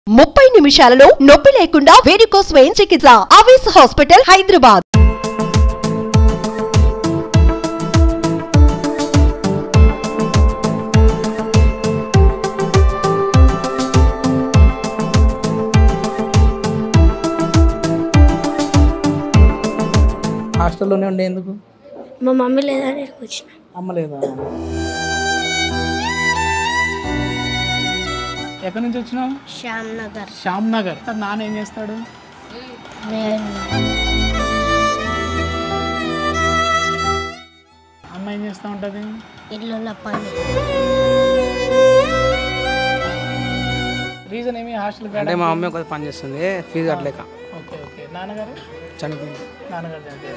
ముప్పై నిమిషాలలో నొప్పి లేకుండా వేడికో స్వయం చికిత్స ఆవేశ హాస్పిటల్ హైదరాబాద్ హాస్టల్లోనే ఉండే ఎందుకు మా మమ్మీ లేదా ఇక్కడికి వచ్చిన అమ్మ లేదా ఎక్కడి నుంచి వచ్చినావు శ్యామ్ నగర్ శ్యామ్ నగర్ నాన్న ఏం చేస్తాడు అమ్మ ఏం చేస్తూ ఉంటుంది ఇల్లు పని రీజన్ ఏమి హాస్టల్ అంటే మా మమ్మీ ఒక పని చేస్తుంది ఫీజు కట్టలేక ఓకే ఓకే నాన్నగారు చనిపోయింది నాన్నగారు చనిపోయారా?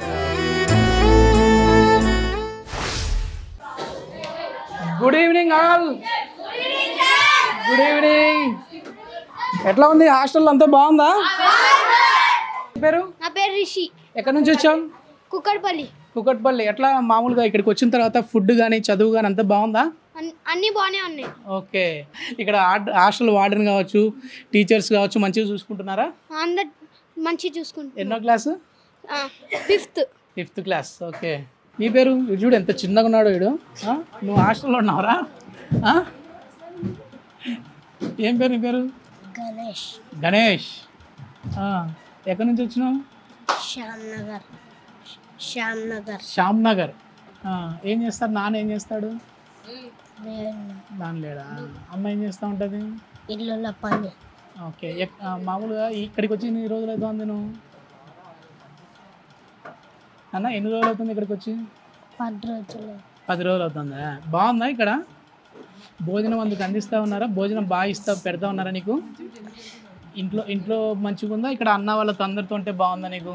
Good evening all good evening ఎట్లా ఉంది హాస్టల్ అంతా బాగుందా పేరు నా పేరు రిషి ఎక్కడి నుంచి వచ్చావు కుక్కడపల్లి కుకట్పల్లి ఎట్లా మామూలుగా ఇక్కడికి వచ్చిన తర్వాత ఫుడ్ కానీ చదువు కానీ అంతా బాగుందా అన్నీ బాగానే ఉన్నాయి ఓకే ఇక్కడ ఆడ్- హాస్టల్ వార్డెన్ కావచ్చు టీచర్స్ కావచ్చు మంచిగా చూసుకుంటున్నారా అందరు మంచి చూసుకుంటారు ఎన్నో class fifth fifth class okay నీ పేరు వీడు చూడు ఎంత చిన్నగా ఉన్నాడు వీడు ఆ? నువ్వు హాస్టల్లో ఉన్నావురా ఆ? ఏం పేరు నీ పేరు గణేష్ గణేష్ ఆ, ఎక్కడి నుంచి వచ్చినావు శ్యామ్ నగర్ శ్యామ్ నగర్ శ్యామ్ నగర్ ఆ, ఏం చేస్తారు నాన్న ఏం చేస్తాడు నాన్న లేడా అమ్మ ఏం చేస్తూ ఉంటుంది ఇల్లు పని ఓకే ఎక్- ఆ, మామూలుగా ఇక్కడికి వచ్చి ఎన్ని రోజులు అవుతుంది నువ్వు అన్న ఎన్ని రోజులు అవుతుంది ఇక్కడికి వచ్చి పది రోజులు పది రోజులు అవుతుందా బాగుందా ఇక్కడ భోజనం అందుకు అందిస్తూ ఉన్నారా భోజనం బాగా ఇస్తా పెడతా ఉన్నారా నీకు ఇంట్లో ఇంట్లో మంచిగా ఉందా ఇక్కడ అన్న వాళ్ళతో అందరితో ఉంటే బాగుందా నీకు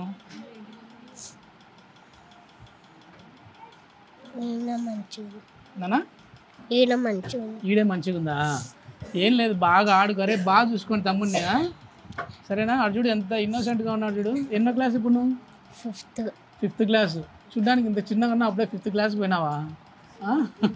ఈయన మంచిగా నానా ఈయన మంచిగా ఈడే మంచిగా ఉందా ఏం లేదు బాగా ఆడుకోరే బాగా చూసుకోండి తమ్ముడిని ఆ? సరేనా అటు చూడు ఎంత ఇన్నోసెంట్గా ఉన్నాడు చూడు ఎన్నో క్లాస్ ఇప్పుడు నువ్వు ఫిఫ్త్ ఫిఫ్త్ క్లాస్ చూడ్డానికి ఇంత చిన్నగా ఉన్నా అప్పుడే ఫిఫ్త్ క్లాస్ పోయినావా ఆ?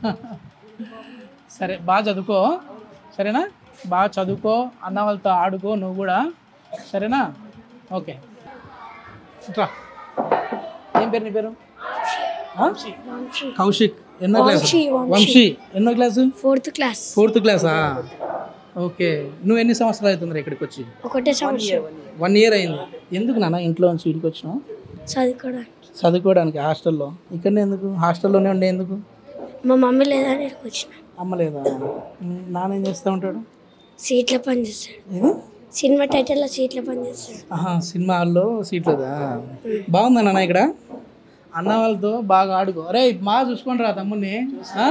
సరే బాగా చదువుకో సరేనా బాగా చదువుకో అన్న వాళ్ళతో ఆడుకో నువ్వు కూడా సరేనా ఓకే రా ఏం పేరు నీ పేరు ఆ? కౌశిక్ ఎన్నో క్లాస్ వంశీ, వంశీ ఎన్నో క్లాసు ఫోర్త్ క్లాస్ ఫోర్త్ క్లాసా ఓకే నువ్వు ఎన్ని సంవత్సరాలు అవుతుంది ఇక్కడికి వచ్చి ఒకటే సంవత్సరం వన్ ఇయర్ అయింది ఎందుకు నాన్న ఇంట్లో నుంచి ఇక్కడికి వచ్చినావు చదువుకోవడానికి చదువుకోవడానికి హాస్టల్లో ఇక్కడనే ఎందుకు హాస్టల్లోనే ఉండే ఎందుకు మా మమ్మీ లేదా ఇక్కడికి వచ్చిన అమ్మ లేదా ఉమ్, నాన్న ఏం చేస్తూ ఉంటాడు సీట్ల పని చేస్తాడు ఇది సినిమా టైటిల్లో సీట్ల పని చేస్తాడు ఆహా సినిమా హాల్లో సీట్లేదా బాగుందా నాన్న ఇక్కడ అన్న వాళ్ళతో బాగా ఆడుకో అరే బాగా చూసుకోండి రా తమ్ముడిని ఆ?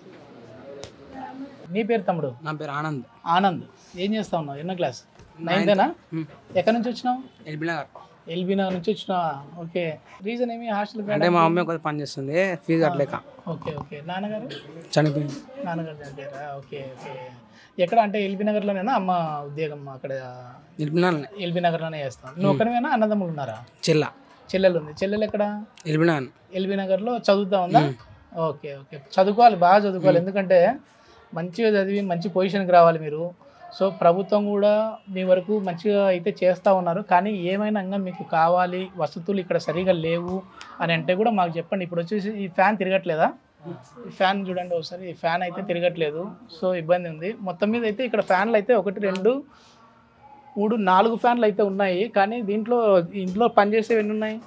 నీ పేరు తమ్ముడు నా పేరు ఆనంద్ ఆనంద్ ఏం చేస్తా ఉన్నావు ఎన్నో క్లాస్ నైన్తేనా ఎక్కడి నుంచి వచ్చినావు ఎల్బీ నగర్ ఎల్బీ నగర్ నుంచి వచ్చినావా ఓకే రీజన్ ఏమి హాస్టల్ అంటే మా మమ్మీ ఒక పని చేస్తుంది ఫీజు కట్టలేక ఓకే ఓకే నాన్నగారు చనిపోయింది నాన్నగారు చనిపోయారా ఓకే ఓకే ఎక్కడ అంటే ఎల్బీ నగర్లోనేనా అమ్మ ఉద్యోగం అక్కడ ఎల్బీ నగర్ ఎల్బీ నగర్లోనే చేస్తాం నువ్వు ఒక్కడమేనా అన్నదమ్ములు ఉన్నారా చెల్ల చెల్లెలు ఉంది చెల్లెలు ఎక్కడ ఎల్బీ నగర్ ఎల్బీ నగర్లో చదువుతా ఉందా ఓకే ఓకే చదువుకోవాలి బాగా చదువుకోవాలి ఎందుకంటే మంచిగా చదివి మంచి పొజిషన్కి రావాలి మీరు సో ప్రభుత్వం కూడా మీ వరకు మంచిగా అయితే చేస్తూ ఉన్నారు కానీ ఏమైనా ఇంకా మీకు కావాలి వసతులు ఇక్కడ సరిగా లేవు అని అంటే కూడా మాకు చెప్పండి ఇప్పుడు వచ్చేసి ఈ ఫ్యాన్ తిరగట్లేదా ఈ ఫ్యాన్ చూడండి ఒకసారి ఈ ఫ్యాన్ అయితే తిరగట్లేదు సో ఇబ్బంది ఉంది మొత్తం మీద అయితే ఇక్కడ ఫ్యాన్లు అయితే ఒకటి రెండు మూడు నాలుగు ఫ్యాన్లు అయితే ఉన్నాయి కానీ దీంట్లో ఇంట్లో పనిచేసేవి ఎన్ని ఉన్నాయి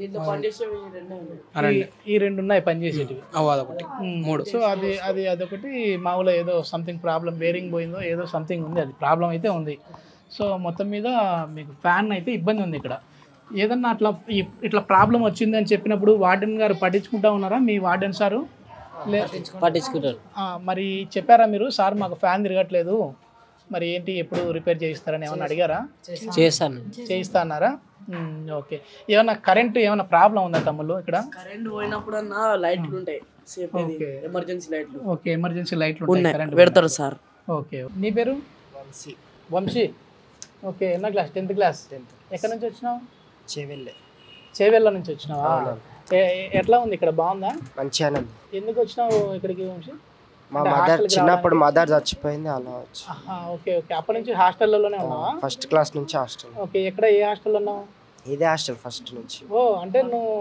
ఈ- ఈ రెండు ఉన్నాయి పనిచేసేటివి అవ్వ అదొకటి మూడు సో అది అది అదొకటి మామూలుగా ఏదో సంథింగ్ ప్రాబ్లం బేరింగ్ పోయిందో ఏదో సంథింగ్ ఉంది అది ప్రాబ్లం అయితే ఉంది సో మొత్తం మీద మీకు ఫ్యాన్ అయితే ఇబ్బంది ఉంది ఇక్కడ ఏదన్నా అట్లా ఈ- ఇట్లా ప్రాబ్లం వచ్చింది అని చెప్పినప్పుడు వార్డెన్ గారు పట్టించుకుంటా ఉన్నారా మీ వార్డెన్ సారు లే పట్టించుకుంటారు ఆ, మరి చెప్పారా మీరు సార్ మాకు ఫ్యాన్ తిరగట్లేదు మరి ఏంటి ఎప్పుడు రిపేర్ చేయిస్తారని ఏమన్నా అడిగారా చేస్తాను చేయిస్తా అన్నారా మ్మ్, ఓకే ఏమన్నా కరెంట్ ఏమైనా ప్రాబ్లం ఉందా తమ్ముళ్ళు ఇక్కడ కరెంట్ పోయినప్పుడు అన్న లైట్లు ఉంటాయి సేఫ్ ఓకే ఎమర్జెన్సీ లైట్లు ఓకే ఎమర్జెన్సీ లైట్లు ఉంటాయి ఉన్నాయి కరెంట్ పెడతారు సార్ ఓకే నీ పేరు వంశీ ఓకే ఎన్నో క్లాస్ టెన్త్ క్లాస్ ఎక్కడి నుంచి వచ్చినావు చెవెళ్ళే చేవెళ్ళ నుంచి వచ్చినావా ఏ- ఏ- ఎట్లా ఉంది ఇక్కడ బాగుందా మంచిగానే ఎందుకు వచ్చినావు ఇక్కడికి వంశీ మా అంటే మదర్ హాస్టల్కి చిన్నప్పుడు రావడానికి- మదర్ చచ్చిపోయింది అలా వచ్చి ఆహా, ఓకే ఓకే అప్పటి నుంచి హాస్టల్లోనే ఉన్నావా ఫస్ట్ క్లాస్ నుంచి హాస్టల్ ఓకే ఎక్కడ ఏ హాస్టల్లో ఉన్నావు ఇదే హాస్టల్ ఫస్ట్ నుంచి ఓ అంటే నువ్వు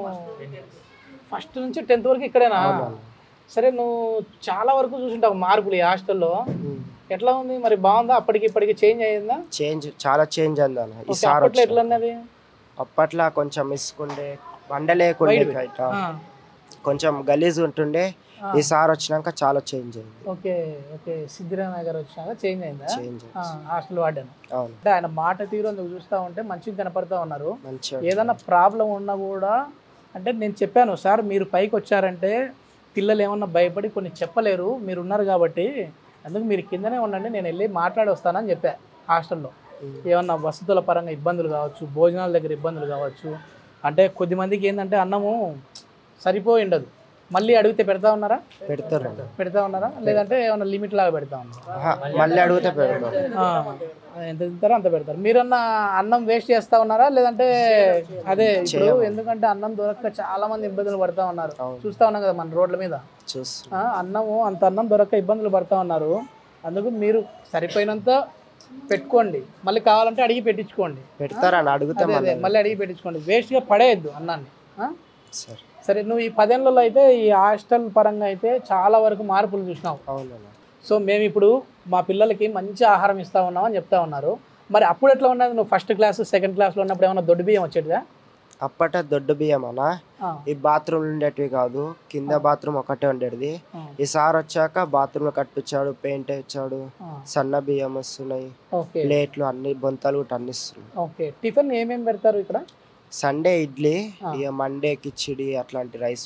ఫస్ట్ నుంచి టెన్త్ వరకు ఇక్కడేనా అవునవును. సరే నువ్వు చాలా వరకు చూసుంటావు మార్పులు ఈ హాస్టల్లో ఉమ్. ఎట్లా ఉంది మరి బాగుందా అప్పటికి ఇప్పటికి చేంజ్ అయ్యిందా చేంజ్ చాలా చేంజ్ అయింది అన్న ఈ ఓకే, సార్ అప్పట్లో ఎట్లా వచ్చిన- ఉన్నది అప్పట్లో కొంచెం మిస్కుండే వండ లేకుండే వైడ్ బయట ఆ, కొంచెం గలీజ్ ఉంటుండే ఆ. ఈ సార్ వచ్చినాక చాలా చేంజ్ అయింది ఓకే ఓకే సిద్ధిరామయ్య గారు వచ్చినాక చేంజ్ అయిందా చేంజ్ ఆ, హాస్టల్ వార్డెన్ అవును అంటే ఆయన మాట తీరు అందుకు చూస్తూ ఉంటే మంచిగా కనపడతా ఉన్నారు మంచిగా ఏదైనా ప్రాబ్లం ఉన్నా కూడా అంటే నేను చెప్పాను సార్ మీరు పైకి వచ్చారంటే పిల్లలు ఏమన్నా భయపడి కొన్ని చెప్పలేరు మీరు ఉన్నారు కాబట్టి అందుకు మీరు కిందనే ఉండండి నేను వెళ్ళి మాట్లాడి వస్తానని చెప్పా హాస్టల్లో ఏమన్నా వసతుల పరంగా ఇబ్బందులు కావచ్చు భోజనాల దగ్గర ఇబ్బందులు కావచ్చు అంటే కొద్దిమందికి ఏంటంటే అన్నము సరిపోయి ఉండదు మళ్ళీ అడిగితే పెడతా ఉన్నారా పెడతారు అన్న. పెడతా ఉన్నారా లేదంటే ఏమన్నా లిమిట్ లాగా పెడతా ఉన్నారా ఆహా, మళ్ళీ అడిగితే పెడతారు ఆ, ఎంత తింటారో అంత పెడతారు మీరన్నా అన్నం వేస్ట్ చేస్తా ఉన్నారా లేదంటే అదే ఇప్పుడు చేయము. ఎందుకంటే అన్నం దొరక్క చాలా మంది ఇబ్బందులు పడతా ఉన్నారు అవును. చూస్తా ఉన్నాం కదా మన రోడ్ల మీద చూస్తాం ఆ, అన్నము అంత అన్నం దొరక్క ఇబ్బందులు పడతా ఉన్నారు అందుకు మీరు సరిపోయినంత పెట్టుకోండి మళ్ళీ కావాలంటే అడిగి పెట్టించుకోండి పెడతారని అడిగితే అదే అదే మళ్ళీ మళ్ళీ అడిగి పెట్టించుకోండి వేస్ట్గా పడేయద్దు అన్నాన్ని ఆ? సరే సరే నువ్వు ఈ పదేళ్లలో అయితే ఈ హాస్టల్ పరంగా అయితే చాలా వరకు మార్పులు చూసినావు అవునన్న సో మేము ఇప్పుడు మా పిల్లలకి మంచి ఆహారం ఇస్తా ఉన్నామని చెప్తా ఉన్నారు మరి అప్పుడు ఎట్లా ఉన్నది నువ్వు ఫస్ట్ క్లాస్ సెకండ్ క్లాస్లో ఉన్నప్పుడు ఏమైనా దొడ్డు బియ్యం వచ్చేటిదా అప్పట దొడ్డు బియ్యం అన్న ఆ, ఈ బాత్రూమ్ ఉండేటివి కాదు కింద బాత్రూమ్ ఒకటే ఉండేది ఆ, ఈ సార్ వచ్చాక బాత్రూమ్ కట్టించాడు పెయింట్ ఇచ్చాడు ఆ. సన్న బియ్యం వస్తున్నాయి ఓకే ప్లేట్లు అన్ని బొంతలు కూడా అన్ని ఇస్తున్నాయి ఓకే టిఫిన్ ఏమేమి పెడతారు ఇక్కడ సండే ఇడ్లీ ఆ. ఇక మండే కిచిడి అట్లాంటి రైస్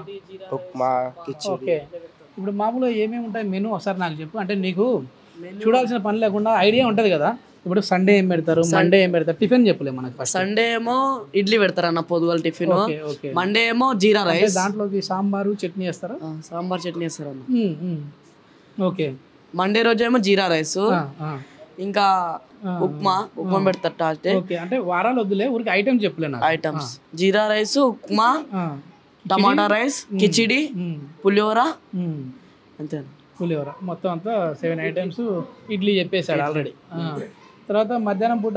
ఉప్మా కిచిడి ఓకే ఇప్పుడు మామూలుగా ఏమేమి ఉంటాయి మెనూ ఒకసారి నాకు చెప్పు అంటే నీకు చూడాల్సిన పని లేకుండా ఐడియా ఉంటుంది కదా ఇప్పుడు సండే ఏం పెడతారు మండే ఏం పెడతారు టిఫిన్ చెప్పలే మనకు ఫస్ట్ సండే ఏమో ఇడ్లీ పెడతారన్న పొద్దుగల టిఫిన్ ఓకే ఓకే మండే ఏమో జీరా అంటే రైస్ దాంట్లోకి సాంబారు చట్నీ వేస్తారా ఆ, సాంబార్ చట్నీ వేస్తారన్న ఉమ్, ఉమ్. ఓకే మండే రోజు ఏమో జీరా రైస్ ఆ, ఆ. ఇంకా ఆ, ఉప్మా ఉప్మా పెడతారు టాస్డే ఓకే అంటే వారాలు వద్దులే ఊరికి ఐటమ్ చెప్పలే నాకు ఐటమ్స్ జీరా రైస్ ఉప్మా ఆ, టమాటా రైస్ కిచిడి ఉమ్, పులిహోర ఉమ్. అంతే పులిహోర మొత్తం అంతా సెవెన్ ఐటమ్స్ ఇడ్లీ చెప్పేశాడు ఆల్రెడీ తర్వాత మధ్యాహ్నం పూట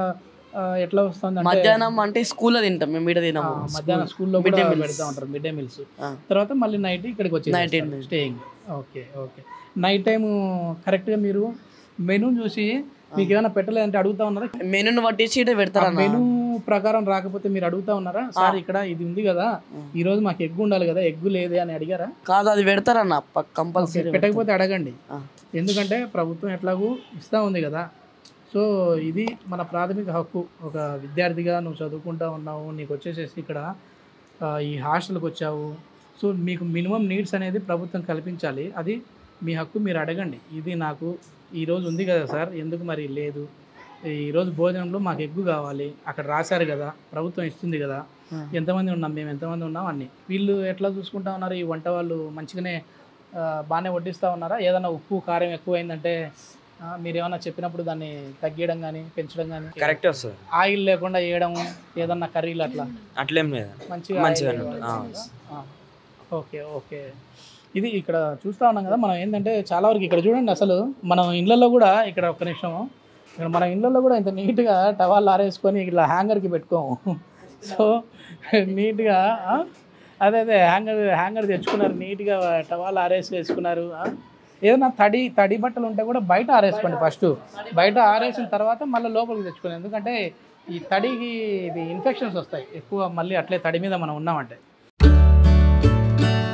ఆ, ఎట్లా వస్తుంది అంటే మధ్యాహ్నం అంటే స్కూల్లో తింటాం మేము ఇక్కడ ఆ, తినము మధ్యాహ్నం స్కూల్లో Mid కూడా day meals. పెడతా ఉంటారు మిడ్ డే మీల్స్ ఆ. తర్వాత మళ్ళీ నైట్ ఇక్కడికి Night వచ్చి meal. Staying okay okay night time కరెక్ట్గా మీరు మెనూ చూసి మీకు ఏమైనా పెట్టలేదంటే అడుగుతా ఉన్నారా మెనూని పట్టించి ఇక్కడ పెడతారన్న మెనూ ప్రకారం రాకపోతే మీరు అడుగుతా ఉన్నారా సార్ ఇక్కడ ఇది ఉంది కదా ఈ రోజు మాకు ఎగ్గు ఉండాలి కదా ఎగ్గు లేదే అని అడిగారా కాదు అది పెడతారన్న ఓకే, కంపల్సరీ పెట్టకపోతే అడగండి ఆ. ఎందుకంటే ప్రభుత్వం ఎట్లాగూ ఇస్తూ ఉంది కదా సో ఇది మన ప్రాథమిక హక్కు ఒక విద్యార్థిగా నువ్వు చదువుకుంటా ఉన్నావు నీకు వచ్చేసేసి ఇక్కడ ఆ, ఈ హాస్టల్కి వచ్చావు సో మీకు మినిమం నీడ్స్ అనేది ప్రభుత్వం కల్పించాలి అది మీ హక్కు మీరు అడగండి ఇది నాకు ఈరోజు ఉంది కదా సార్ ఎందుకు మరి లేదు ఈరోజు భోజనంలో మాకు ఎగ్గు కావాలి అక్కడ రాశారు కదా ప్రభుత్వం ఇస్తుంది కదా ఆ. ఎంతమంది ఉన్నాం మేము ఎంతమంది ఉన్నాం అన్ని వీళ్ళు ఎట్లా చూసుకుంటా ఉన్నారు ఈ వంట వాళ్ళు మంచిగానే ఆ, బాగానే వడ్డిస్తూ ఉన్నారా ఏదైనా ఉప్పు కారం ఎక్కువైందంటే ఆ, మీరు ఏమైనా చెప్పినప్పుడు దాన్ని తగ్గించడం కానీ పెంచడం కానీ కరెక్టే వస్తుంది ఆయిల్ లేకుండా వేయడం ఏదన్నా కర్రీలు అట్లా అట్లేం లేదు మంచిగా మంచిగా ఆయిల్ ఉంటుంది. వేయాలి. ఆ. ఓకే ఓకే ఇది ఇక్కడ చూస్తూ ఉన్నాం కదా మనం ఏంటంటే చాలా వరకు ఇక్కడ చూడండి అసలు మనం ఇళ్ళల్లో కూడా ఇక్కడ ఒక్క నిమిషం ఇక్కడ మన ఇళ్ళల్లో కూడా ఇంత నీట్గా టవాల్ ఆరేసుకొని ఇట్లా హ్యాంగర్కి పెట్టుకోము సో నీట్గా ఆ? అదే అదే హ్యాంగర్ హ్యాంగర్ తెచ్చుకున్నారు నీట్గా టవాల్ ఆరేసి వేసుకున్నారు ఆ? ఏదైనా తడి తడి బట్టలు ఉంటే కూడా బయట ఆరేసుకోండి ఫస్ట్ బయట ఆరేసిన తర్వాత మళ్ళీ లోపలికి తెచ్చుకోండి ఎందుకంటే ఈ తడికి ఇది ఇన్ఫెక్షన్స్ వస్తాయి ఎక్కువ మళ్ళీ అట్లే తడి మీద మనం ఉన్నామంటే